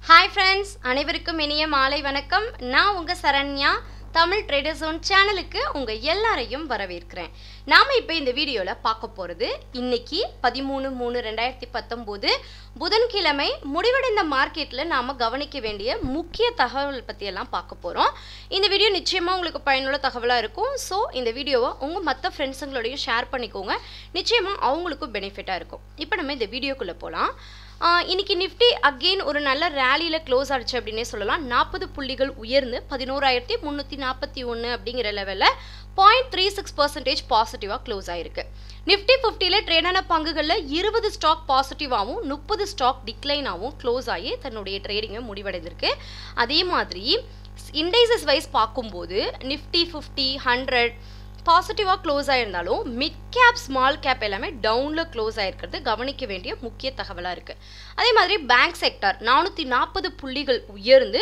hi friends அனைவருக்கும் இனிய மாலை வணக்கம் நான் உங்கள் சரண்யா தமிழ் ட்ரேடர் ஜோன் சேனலுக்கு உங்கள் எல்லாரையும் வரவேற்கிறேன் நாம் இப்போ இந்த வீடியோவில் பார்க்க போகிறது இன்னைக்கு பதிமூணு மூணு ரெண்டாயிரத்தி பத்தொம்போது புதன்கிழமை முடிவடைந்த மார்க்கெட்டில் நாம் கவனிக்க வேண்டிய முக்கிய தகவல் பற்றியெல்லாம் பார்க்க போகிறோம் இந்த வீடியோ நிச்சயமாக உங்களுக்கு பயனுள்ள தகவலாக இருக்கும் ஸோ இந்த வீடியோவை உங்கள் மற்ற ஃப்ரெண்ட்ஸுங்களோடையும் ஷேர் பண்ணிக்கோங்க நிச்சயமாக அவங்களுக்கும் பெனிஃபிட்டாக இருக்கும் இப்போ நம்ம இந்த வீடியோக்குள்ளே போகலாம் ஆஹ் இன்னைக்கு நிஃப்டி அகெயின் ஒரு நல்ல ரேலியில் க்ளோஸ் ஆச்சு அப்படின்னே சொல்லலாம் நாற்பது புள்ளிகள் உயர்ந்து பதினோராயிரத்தி முந்நூற்றி நாற்பத்தி ஒன்று அப்படிங்கிற லெவலில் பாயிண்ட் த்ரீ சிக்ஸ் பர்சன்டேஜ் பாசிட்டிவாக க்ளோஸ் ஆயிருக்கு நிஃப்டி ஃபிஃப்டியில் ட்ரேடான பங்குகளில் இருபது ஸ்டாக் பாசிட்டிவாகவும் முப்பது ஸ்டாக் டிக்ளைனாகவும் க்ளோஸ் ஆகி தன்னுடைய ட்ரேடிங்கை முடிவடைந்திருக்கு அதே மாதிரி இண்டைசஸ் வைஸ் பார்க்கும்போது நிஃப்டி ஃபிஃப்டி ஹண்ட்ரட் பாசிட்டிவாக க்ளோஸ் ஆயிருந்தாலும் மிட் கேப் ஸ்மால் கேப் எல்லாமே டவுனில் க்ளோஸ் ஆயிருக்கிறது கவனிக்க வேண்டிய முக்கிய தகவலாக இருக்குது அதே மாதிரி பேங்க் செக்டார் நானூற்றி நாற்பது புள்ளிகள் உயர்ந்து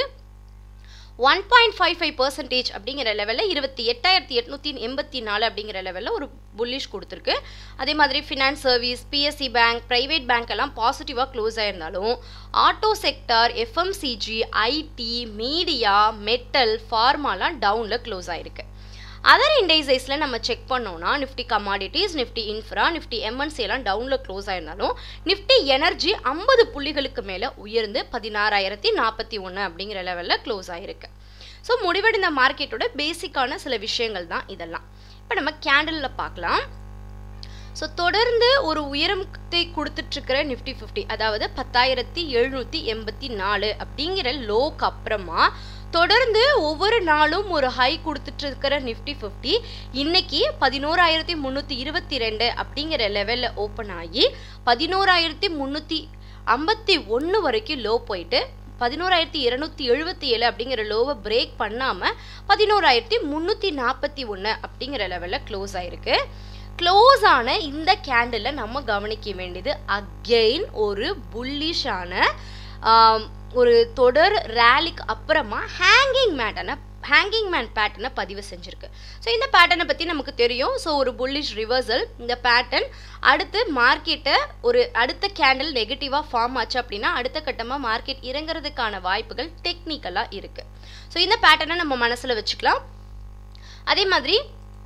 one point five five percentage அப்படிங்கிற லெவலில் இருபத்தி எட்டாயிரத்தி எட்நூற்றி எண்பத்தி நாலு அப்படிங்கிற லெவலில் ஒரு புல்லிஷ் கொடுத்துருக்கு அதே மாதிரி finance service PSC bank private bank எல்லாம் பாசிட்டிவாக க்ளோஸ் ஆயிருந்தாலும் auto sector FMCG IT media metal ஃபார்மாலாம் டவுனில் க்ளோஸ் ஆயிருக்கு அதர் இண்டைசைஸில் நம்ம செக் பண்ணோம்னா Nifty commodities Nifty infra Nifty MNC எல்லாம் டவுனில் க்ளோஸ் ஆயிருந்தாலும் நிஃப்டி எனர்ஜி ஐம்பது புள்ளிகளுக்கு மேலே உயர்ந்து பதினாறாயிரத்தி நாற்பத்தி ஒன்று அப்படிங்கிற லெவலில் க்ளோஸ் ஆயிருக்கு ஸோ முடிவடைந்த மார்க்கெட்டோட பேசிக்கான சில விஷயங்கள் தான் இதெல்லாம் இப்போ நம்ம கேண்டலில் பார்க்கலாம் ஸோ தொடர்ந்து ஒரு உயரத்தை கொடுத்துட்ருக்கிற நிஃப்டி ஃபிஃப்டி அதாவது பத்தாயிரத்தி எழுநூற்றி எண்பத்தி நாலு அப்படிங்கிற லோக்கு அப்புறமா தொடர்ந்து ஒவ்வொரு நாளும் ஒரு ஹை கொடுத்துட்டு இருக்கிற நிஃப்டி ஃபிஃப்டி இன்னைக்கு பதினோராயிரத்தி முந்நூற்றி இருபத்தி ரெண்டு அப்படிங்கிற லெவலில் ஓப்பன் ஆகி பதினோராயிரத்தி முந்நூற்றி ஐம்பத்தி ஒன்று வரைக்கும் லோ போயிட்டு பதினோராயிரத்தி இருநூத்தி எழுபத்தி ஏழு அப்படிங்கிற லோவை பிரேக் பண்ணாமல் பதினோராயிரத்தி முந்நூற்றி நாற்பத்தி ஒன்று அப்படிங்கிற லெவலில் க்ளோஸ் ஆயிருக்கு க்ளோஸ் ஆன இந்த கேண்டில் நம்ம கவனிக்க வேண்டியது அகெயின் ஒரு புல்லிஷான ஒரு தொடர் ரேலிக்கு அப்புறமா ஹேங்கிங் மேட்டனை ஹேங்கிங் மேன் பேட்டர்னை பதிவு செஞ்சுருக்கு ஸோ இந்த பேட்டர்னை பற்றி நமக்கு தெரியும் ஸோ ஒரு புல்லிஷ் ரிவர்சல் இந்த பேட்டர்ன் அடுத்து மார்க்கெட்டை ஒரு அடுத்த கேண்டில் நெகட்டிவாக ஃபார்ம் ஆச்சு அப்படின்னா அடுத்த கட்டமாக மார்க்கெட் இறங்குறதுக்கான வாய்ப்புகள் டெக்னிக்கலாக இருக்குது ஸோ இந்த பேட்டர்னை நம்ம மனசில் வச்சுக்கலாம் அதே மாதிரி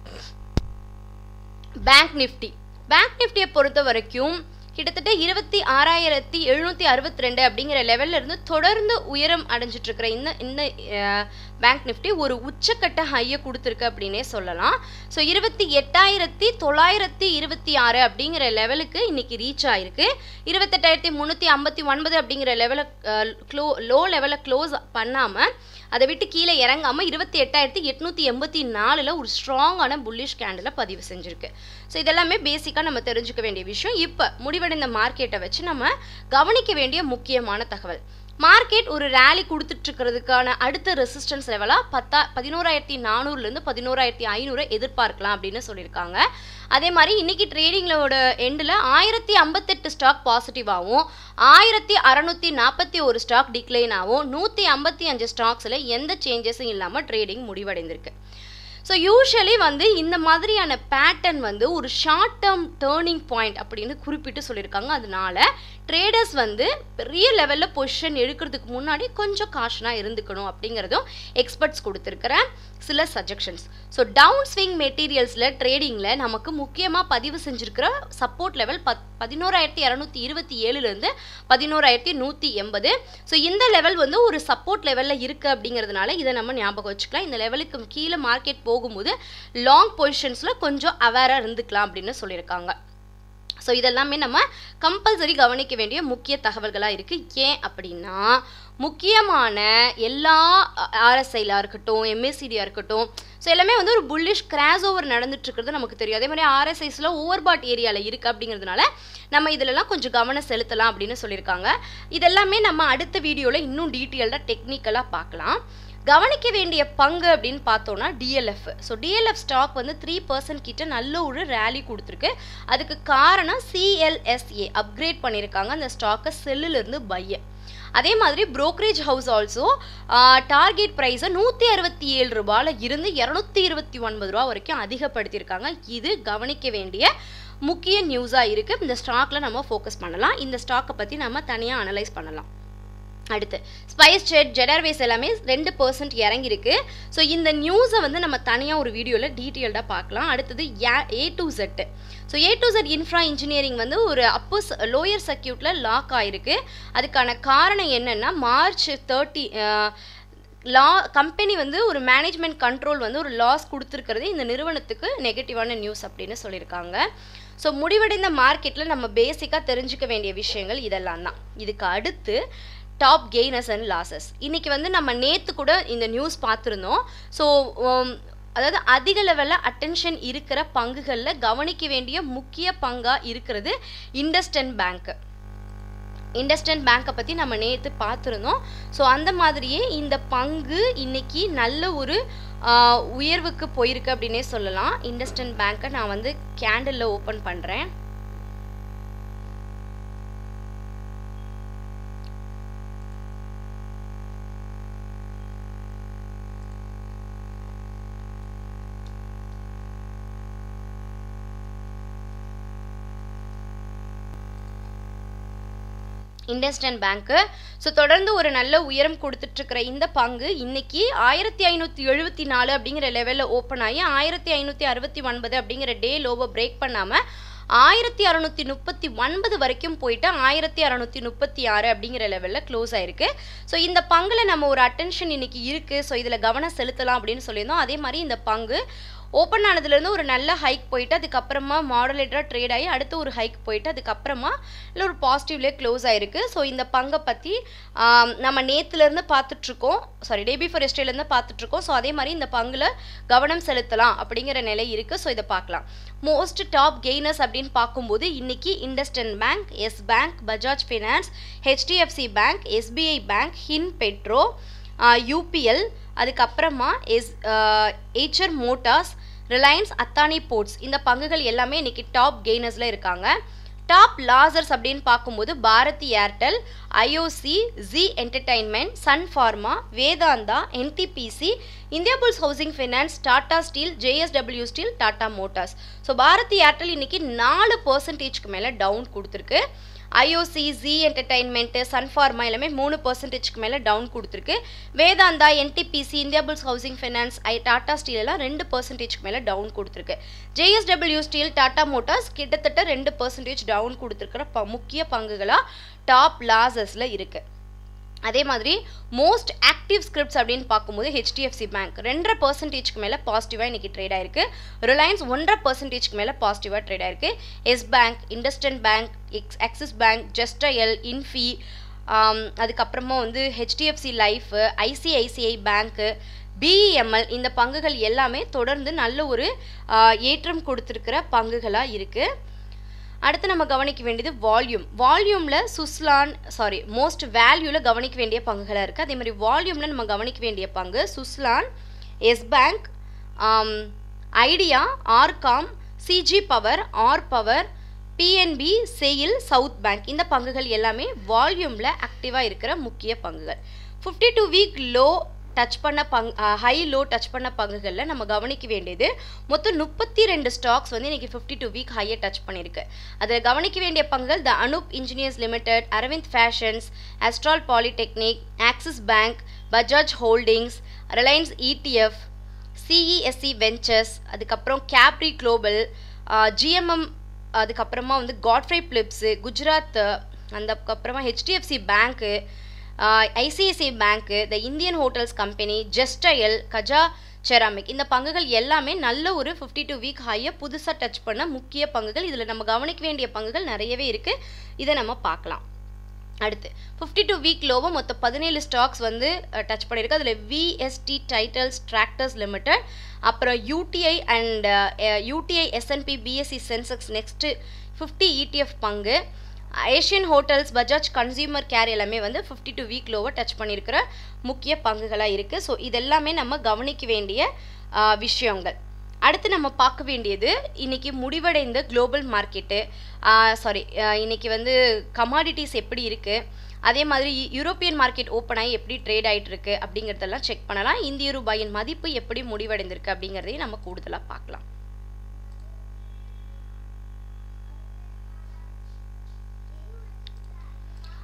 பேங்க் நிஃப்டி பேங்க் நிஃப்டியை பொறுத்த வரைக்கும் கிட்டத்தட்ட இருபத்தி ஆறாயிரத்தி எழுநூற்றி அறுபத்தி ரெண்டு அப்படிங்கிற லெவலில் இருந்து தொடர்ந்து உயரம் அடைஞ்சிட்டு இருக்கிற இந்த இந்த பேங்க் நிஃப்டி ஒரு உச்சக்கட்ட ஹையை கொடுத்துருக்கு அப்படின்னே சொல்லலாம் ஸோ இருபத்தி எட்டாயிரத்தி தொள்ளாயிரத்தி இருபத்தி ஆறு அப்படிங்கிற லெவலுக்கு இன்னைக்கு ரீச் ஆயிருக்கு இருபத்தெட்டாயிரத்தி முந்நூற்றி ஐம்பத்தி ஒன்பது அப்படிங்கிற லெவலில் க்ளோ லோ லெவலில் க்ளோஸ் பண்ணாமல் அதை விட்டு கீழே இறங்காமல் இருபத்தி எட்டாயிரத்தி எட்நூற்றி எண்பத்தி நாலில் ஒரு ஸ்ட்ராங்கான புல்லிஷ் கேண்டில் பதிவு செஞ்சுருக்கு ஸோ இதெல்லாமே பேசிக்காக நம்ம தெரிஞ்சுக்க வேண்டிய விஷயம் இப்போ முடிவடைந்த மார்க்கெட்டை வச்சு நம்ம கவனிக்க வேண்டிய முக்கியமான தகவல் மார்க்கெட் ஒரு ரேலி கொடுத்துட்ருக்கிறதுக்கான அடுத்த ரெசிஸ்டன்ஸ் லெவலாக பத்தா பதினோராயிரத்தி நானூறுலேருந்து பதினோராயிரத்தி ஐநூறு எதிர்பார்க்கலாம் அப்படின்னு சொல்லியிருக்காங்க அதே மாதிரி இன்னைக்கு ட்ரேடிங்களோட எண்டில் ஆயிரத்தி ஐம்பத்தெட்டு ஸ்டாக் பாசிட்டிவாகவும் ஆயிரத்தி அறநூற்றி நாற்பத்தி ஒரு ஸ்டாக் டிக்ளைனாகவும் நூற்றி ஐம்பத்தி அஞ்சு ஸ்டாக்ஸில் எந்த சேஞ்சஸும் இல்லாமல் ட்ரேடிங் முடிவடைந்திருக்கு ஸோ யூஸ்வலி வந்து இந்த மாதிரியான பேட்டர்ன் வந்து ஒரு ஷார்ட் டேர்ம் டேர்னிங் பாயிண்ட் அப்படின்னு குறிப்பிட்டு சொல்லியிருக்காங்க அதனால ட்ரேடர்ஸ் வந்து பெரிய லெவலில் பொசிஷன் எடுக்கிறதுக்கு முன்னாடி கொஞ்சம் காஷனாக இருந்துக்கணும் அப்படிங்கிறதும் எக்ஸ்பர்ட்ஸ் கொடுத்துருக்கிற சில சஜஷன்ஸ் ஸோ டவுன் ஸ்விங் மெட்டீரியல்ஸில் ட்ரேடிங்கில் நமக்கு முக்கியமாக பதிவு செஞ்சுருக்கிற சப்போர்ட் லெவல் பத் பதினோராயிரத்தி இரநூத்தி இருபத்தி ஏழுலேருந்து பதினோராயிரத்தி நூற்றி எண்பது ஸோ இந்த லெவல் வந்து ஒரு சப்போர்ட் லெவலில் இருக்குது அப்படிங்கிறதுனால இதை நம்ம ஞாபகம் வச்சுக்கலாம் இந்த லெவலுக்கு கீழே மார்க்கெட் போகும்போது லாங் பொசிஷன்ஸில் கொஞ்சம் அவேராக இருந்துக்கலாம் அப்படின்னு சொல்லியிருக்காங்க ஸோ இதெல்லாமே நம்ம கம்பல்சரி கவனிக்க வேண்டிய முக்கிய தகவல்களாக இருக்குது ஏன் அப்படின்னா முக்கியமான எல்லா ஆர்எஸ்ஐலாக இருக்கட்டும் எம்எஸ்சிடியாக இருக்கட்டும் ஸோ எல்லாமே வந்து ஒரு புல்லிஷ் கிராஸ் ஓவர் நடந்துட்டுருக்கிறது நமக்கு தெரியும் அதே மாதிரி ஆர்எஸ்ஐஸில் ஓவர் பாட் ஏரியாவில் இருக்குது அப்படிங்கிறதுனால நம்ம இதிலலாம் கொஞ்சம் கவனம் செலுத்தலாம் அப்படின்னு சொல்லியிருக்காங்க இதெல்லாமே நம்ம அடுத்த வீடியோவில் இன்னும் டீட்டெயில்டாக டெக்னிக்கலாக பார்க்கலாம் கவனிக்க வேண்டிய பங்கு அப்படின்னு பார்த்தோம்னா டிஎல்எஃப் ஸோ டிஎல்எஃப் ஸ்டாக் வந்து த்ரீ பர்சன்ட் கிட்ட நல்ல ஒரு ரேலி கொடுத்துருக்கு அதுக்கு காரணம் சிஎல்எஸ்ஏ அப்கிரேட் பண்ணியிருக்காங்க அந்த ஸ்டாக்கை செல்லுலேருந்து பைய அதே மாதிரி brokerage ஹவுஸ் ஆல்சோ டார்கெட் ப்ரைஸை நூற்றி அறுபத்தி ஏழு ரூபாயில் இருந்து இரநூத்தி இருபத்தி ஒன்பது ரூபா வரைக்கும் அதிகப்படுத்தியிருக்காங்க இது கவனிக்க வேண்டிய முக்கிய நியூஸாக இருக்குது இந்த ஸ்டாக்கில் நம்ம ஃபோக்கஸ் பண்ணலாம் இந்த ஸ்டாக்கை பற்றி நம்ம தனியாக அனலைஸ் பண்ணலாம் அடுத்து ஸ்பைஸ் ஜெட் ஜெடர்வேஸ் எல்லாமே ரெண்டு பர்சன்ட் இறங்கியிருக்கு ஸோ இந்த நியூஸை வந்து நம்ம தனியாக ஒரு வீடியோவில் டீட்டெயில்டாக பார்க்கலாம் அடுத்தது A to Z so A to Z infra engineering வந்து ஒரு அப்போஸ் லோயர் சர்க்கியூட்டில் லாக் ஆயிருக்கு அதுக்கான காரணம் என்னென்னா மார்ச் தேர்ட்டி லா கம்பெனி வந்து ஒரு மேனேஜ்மெண்ட் கண்ட்ரோல் வந்து ஒரு லாஸ் கொடுத்துருக்கிறது இந்த நிறுவனத்துக்கு நெகட்டிவான நியூஸ் அப்படின்னு சொல்லியிருக்காங்க ஸோ முடிவடைந்த மார்க்கெட்டில் நம்ம பேசிக்காக தெரிஞ்சுக்க வேண்டிய விஷயங்கள் இதெல்லாம் தான் இதுக்கு அடுத்து டாப் கெய்னர்ஸ் அண்ட் லாசஸ் இன்றைக்கி வந்து நம்ம நேற்று கூட இந்த நியூஸ் பார்த்துருந்தோம் ஸோ அதாவது அதிக லெவலில் அட்டென்ஷன் இருக்கிற பங்குகளில் கவனிக்க வேண்டிய முக்கிய பங்காக இருக்கிறது இண்டஸ்டன் பேங்க்கு இண்டஸ்டன் பேங்க்கை பற்றி நம்ம நேற்று பார்த்துருந்தோம் ஸோ அந்த மாதிரியே இந்த பங்கு இன்னைக்கு நல்ல ஒரு உயர்வுக்கு போயிருக்கு அப்படின்னே சொல்லலாம் இண்டஸ்டன் பேங்க்கை நான் வந்து கேண்டிலில் ஓப்பன் பண்ணுறேன் இண்டஸ்டன் பேங்க்கு ஸோ தொடர்ந்து ஒரு நல்ல உயரம் கொடுத்துட்ருக்கிற இந்த பங்கு இன்னைக்கு ஆயிரத்தி ஐநூற்றி எழுபத்தி நாலு அப்படிங்கிற லெவலில் ஓப்பன் ஆகி ஆயிரத்தி ஐநூற்றி அறுபத்தி ஒன்பது அப்படிங்கிற டே லோவை பிரேக் பண்ணாமல் ஆயிரத்தி அறநூற்றி முப்பத்தி ஒன்பது வரைக்கும் போயிட்டு ஆயிரத்தி அறநூற்றி முப்பத்தி ஆறு அப்படிங்கிற லெவலில் க்ளோஸ் ஆயிருக்கு ஸோ இந்த பங்கில் நம்ம ஒரு அட்டென்ஷன் இன்னைக்கு இருக்குது ஸோ இதில் கவனம் செலுத்தலாம் அப்படின்னு சொல்லியிருந்தோம் அதே மாதிரி இந்த பங்கு ஓப்பன் ஆனதுலேருந்து ஒரு நல்ல ஹைக் போயிட்டு அதுக்கப்புறமா மாடலேட்டராக ட்ரேட் ஆகி அடுத்து ஒரு ஹைக் போயிட்டு அதுக்கப்புறமா இல்லை ஒரு பாசிட்டிவ்லேயே க்ளோஸ் ஆயிருக்கு ஸோ இந்த பங்கை பற்றி நம்ம நேற்றுலேருந்து பார்த்துட்ருக்கோம் சாரி டே பிஃபோர் எஸ்டேலேருந்து பார்த்துட்ருக்கோம் ஸோ அதே மாதிரி இந்த பங்கில் கவனம் செலுத்தலாம் அப்படிங்கிற நிலை இருக்குது ஸோ இதை பார்க்கலாம் மோஸ்ட் டாப் கெய்னர்ஸ் அப்படின்னு பார்க்கும்போது இன்னைக்கு IndusInd bank yes bank Bajaj finance HDFC bank SBI bank ஹின் பெட்ரோ யூபிஎல் அதுக்கப்புறமா எஸ் Eicher motors Reliance Adani ports இந்த பங்குகள் எல்லாமே இன்னைக்கு டாப் கெய்னர்ஸில் இருக்காங்க டாப் லாசர்ஸ் அப்படின்னு பார்க்கும்போது Bharti Airtel IOC Zee entertainment Sun Pharma Vedanta NTPC India bulls housing finance Tata steel JSW steel Tata motors so Bharti Airtel இன்னைக்கு நாலு பர்சன்டேஜ்க்கு மேலே டவுன் கொடுத்துருக்கு ஐஓசி ஜி என்டர்டைன்மெண்ட்டு சன்ஃபார்மா எல்லாமே மூணு பர்சன்டேஜ்க்கு மேலே டவுன் கொடுத்துருக்கு Vedanta NTPC India bulls housing finance ஐ டாடா ஸ்டீல் எல்லாம் ரெண்டு பர்சன்டேஜ்க்கு மேலே டவுன் கொடுத்துருக்கு ஜேஎஸ்டபிள்யூ ஸ்டீல் டாடா மோட்டார்ஸ் கிட்டத்தட்ட ரெண்டு பர்சன்டேஜ் டவுன் கொடுத்துருக்கிற ப முக்கிய பங்குகளாக டாப் லாசஸில் இருக்குது அதே மாதிரி மோஸ்ட் ஆக்டிவ் ஸ்கிரிப்ட்ஸ் அப்படின்னு பார்க்கும்போது ஹெச்டிஎஃப்சி பேங்க் ரெண்டரை பர்சன்டேஜ்க்கு மேலே பாசிட்டிவாக இன்றைக்கி ட்ரேட் ஆயிருக்கு ரிலையன்ஸ் ஒன்றரை பர்சன்டேஜ்க்கு மேலே பாசிட்டிவாக ட்ரேட் ஆயிருக்கு எஸ் பேங்க் இண்டஸ்டன் பேங்க் எக்ஸ் ஆக்சிஸ் பேங்க் ஜஸ்டயல் இன்ஃபி அதுக்கப்புறமா வந்து HDFC life ICICI bank BEML இந்த பங்குகள் எல்லாமே தொடர்ந்து நல்ல ஒரு ஏற்றம் கொடுத்துருக்கிற பங்குகளாக இருக்குது அடுத்து நம்ம கவனிக்க வேண்டியது வால்யூம் வால்யூமில் சுஸ்லான் சாரி மோஸ்ட் வேல்யூவில் கவனிக்க வேண்டிய பங்குகளாக இருக்குது அதே மாதிரி வால்யூமில் நம்ம கவனிக்க வேண்டிய பங்கு Suzlon yes bank Idea RCom CG power R power PNB SAIL south bank இந்த பங்குகள் எல்லாமே வால்யூமில் ஆக்டிவாக இருக்கிற முக்கிய பங்குகள் fifty two week low touch பண்ண பங் ஹை லோ டச் பண்ண பங்குகளில் நம்ம கவனிக்க வேண்டியது மொத்தம் முப்பத்தி ரெண்டு ஸ்டாக்ஸ் வந்து இன்றைக்கி ஃபிஃப்டி டூ வீக் ஹையை டச் பண்ணியிருக்கு அதில் கவனிக்க வேண்டிய பங்குகள் the Anup engineers limited Arvind fashions Astral polytechnic Axis bank Bajaj holdings Reliance ETF CESC ventures அதுக்கப்புறம் கேப்ரி குளோபல் ஜிஎம்எம் அதுக்கப்புறமா வந்து காட்ஃப்ரை பிளிப்ஸு குஜராத் அதுக்கப்புறமா HDFC bank ICICI bank the Indian hotels company Justdial கஜா செராமிக் இந்த பங்குகள் எல்லாமே நல்ல ஒரு ஃபிஃப்டி டூ வீக் ஹையை புதுசாக டச் பண்ண முக்கிய பங்குகள் இதில் நம்ம கவனிக்க வேண்டிய பங்குகள் நிறையவே இருக்குது இதை நம்ம பார்க்கலாம் அடுத்து ஃபிஃப்டி டூ வீக் லோவும் மொத்தம் பதினேழு ஸ்டாக்ஸ் வந்து டச் பண்ணியிருக்கு அதில் விஎஸ்டி டைட்டல்ஸ் டிராக்டர்ஸ் லிமிடெட் அப்புறம் UTI and UTI SNP BSE Sensex next fifty ETF பங்கு Asian hotels Bajaj consumer care எல்லாமே வந்து ஃபிஃப்டி டூ வீக் லோவை டச் பண்ணியிருக்கிற முக்கிய பங்குகளாக இருக்குது ஸோ இதெல்லாமே நம்ம கவனிக்க வேண்டிய விஷயங்கள் அடுத்து நம்ம பார்க்க வேண்டியது இன்னைக்கு முடிவடைந்த குளோபல் மார்க்கெட்டு சாரி இன்னைக்கு வந்து கமாடிட்டிஸ் எப்படி இருக்குது அதே மாதிரி யூரோப்பியன் மார்க்கெட் ஓப்பன் ஆகி எப்படி ட்ரேட் ஆகிட்டு இருக்கு அப்படிங்கிறதெல்லாம் செக் பண்ணலாம் இந்திய ரூபாயின் மதிப்பு எப்படி முடிவடைந்திருக்கு அப்படிங்கிறதையும் நம்ம கூடுதலாக பார்க்கலாம்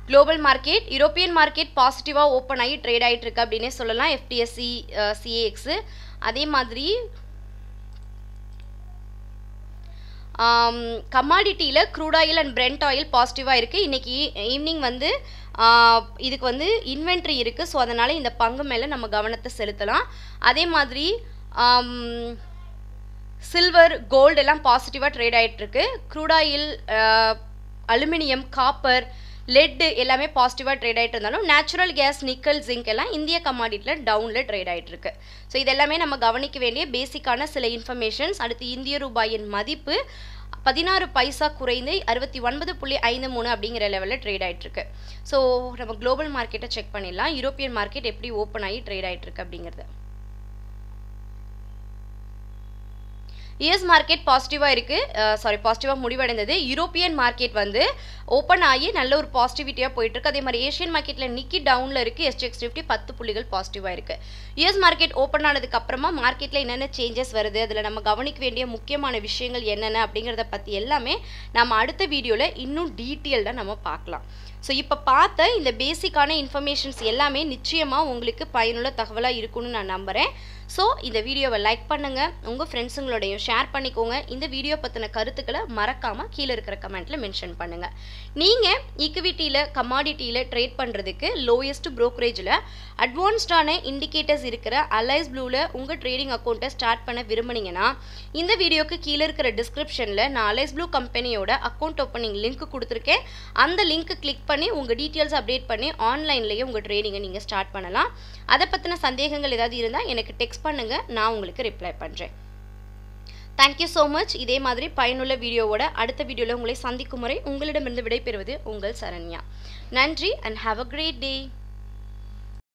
குளோபல் மார்க்கெட் யூரோப்பியன் மார்க்கெட் பாசிட்டிவாக ஓப்பன் ஆகி ட்ரேட் ஆகிட்டு இருக்கு அப்படின்னே சொல்லலாம் எஃப்டிஎஸ்சி சிஏஎக்ஸு அதே மாதிரி கமாடிட்டியில் crude oil and brent oil பாசிட்டிவாக இருக்குது இன்றைக்கி ஈவினிங் வந்து இதுக்கு வந்து இன்வென்ட்ரி இருக்குது ஸோ அதனால் இந்த பங்கு மேலே நம்ம கவனத்தை செலுத்தலாம் அதே மாதிரி சில்வர் கோல்டு எல்லாம் பாசிட்டிவாக ட்ரேட் ஆகிட்டுருக்கு crude oil aluminium copper lead எல்லாமே பாசிட்டிவாக ட்ரேட் ஆகிட்டு இருந்தாலும் நேச்சுரல் கேஸ் நிக்கல் ஜிங்க் எல்லாம் இந்திய கமாடிட்டியில் டவுனில் ட்ரேட் ஆகிட்டு இருக்கு ஸோ இதெல்லாமே நம்ம கவனிக்க வேண்டிய பேசிக்கான சில இன்ஃபர்மேஷன்ஸ் அடுத்து இந்திய ரூபாயின் மதிப்பு பதினாறு பைசா குறைந்து அறுபத்தி ஒன்பது புள்ளி ஐந்து மூணு அப்படிங்கிற லெவலில் ட்ரேட் ஆகிட்டு இருக்கு ஸோ நம்ம குளோபல் மார்க்கெட்டை செக் பண்ணிடலாம் யூரோப்பியன் மார்க்கெட் எப்படி ஓப்பன் ஆகி ட்ரேட் ஆகிட்டு இருக்கு அப்படிங்கிறது யுஎஸ் மார்க்கெட் பாசிட்டிவாக இருக்குது சாரி பாசிட்டிவாக முடிவடைந்தது யூரோப்பியன் மார்க்கெட் வந்து ஓப்பன் ஆகி நல்ல ஒரு பாசிட்டிவிட்டியாக போயிட்டுருக்கு அதே மாதிரி ஏஷியன் மார்க்கெட்டில் நிக்கி டவுனில் இருக்குது எஸ்டிஎக்ஸ் நிஃப்டி பத்து புள்ளிகள் பாசிட்டிவாக இருக்குது யுஎஸ் மார்க்கெட் ஓப்பன் ஆனதுக்கு அப்புறமா மார்க்கெட்டில் என்னென்ன சேஞ்சஸ் வருது அதில் நம்ம கவனிக்க வேண்டிய முக்கியமான விஷயங்கள் என்னென்ன அப்படிங்கிறத பற்றி எல்லாமே நம்ம அடுத்த வீடியோவில் இன்னும் டீட்டெயில்டாக நம்ம பார்க்கலாம் ஸோ இப்போ பார்த்த இந்த பேசிக்கான இன்ஃபர்மேஷன்ஸ் எல்லாமே நிச்சயமாக உங்களுக்கு பயனுள்ள தகவலாக இருக்கும்னு நான் நம்புகிறேன் ஸோ இந்த வீடியோவை லைக் பண்ணுங்கள் உங்கள் ஃப்ரெண்ட்ஸுங்களோடையும் ஷேர் பண்ணிக்கோங்க இந்த வீடியோ பற்றின கருத்துக்களை மறக்காமல் கீழே இருக்கிற கமெண்ட்டில் மென்ஷன் பண்ணுங்கள் நீங்கள் ஈக்விட்டியில் கமாடிட்டியில் ட்ரேட் பண்ணுறதுக்கு லோயஸ்ட் ப்ரோக்கரேஜில் அட்வான்ஸ்டான இண்டிகேட்டர்ஸ் இருக்கிற அலைஸ் ப்ளூவில் உங்கள் ட்ரேடிங் அக்கௌண்ட்டை ஸ்டார்ட் பண்ண விரும்புனீங்கன்னா இந்த வீடியோக்கு கீழே இருக்கிற டிஸ்கிரிப்ஷனில் நான் அலைஸ் ப்ளூ கம்பெனியோட அக்கௌண்ட் ஓப்பனிங் லிங்க் கொடுத்துருக்கேன் அந்த லிங்க் கிளிக் பண்ணி உங்கள் டீட்டெயில்ஸ் அப்டேட் பண்ணி ஆன்லைன்லேயே உங்கள் ட்ரேடிங்கை நீங்கள் ஸ்டார்ட் பண்ணலாம் அதை பற்றின சந்தேகங்கள் ஏதாவது இருந்தால் எனக்கு டெக்ஸ்ட் பண்ணுங்கள் நான் உங்களுக்கு ரிப்ளை பண்ணுறேன் தேங்க்யூ ஸோ மச் இதே மாதிரி பயனுள்ள வீடியோவோட அடுத்த வீடியோவில் உங்களை சந்திக்கும் முறை உங்களிடமிருந்து விடைபெறுவது உங்கள் சரண்யா நன்றி and have a great day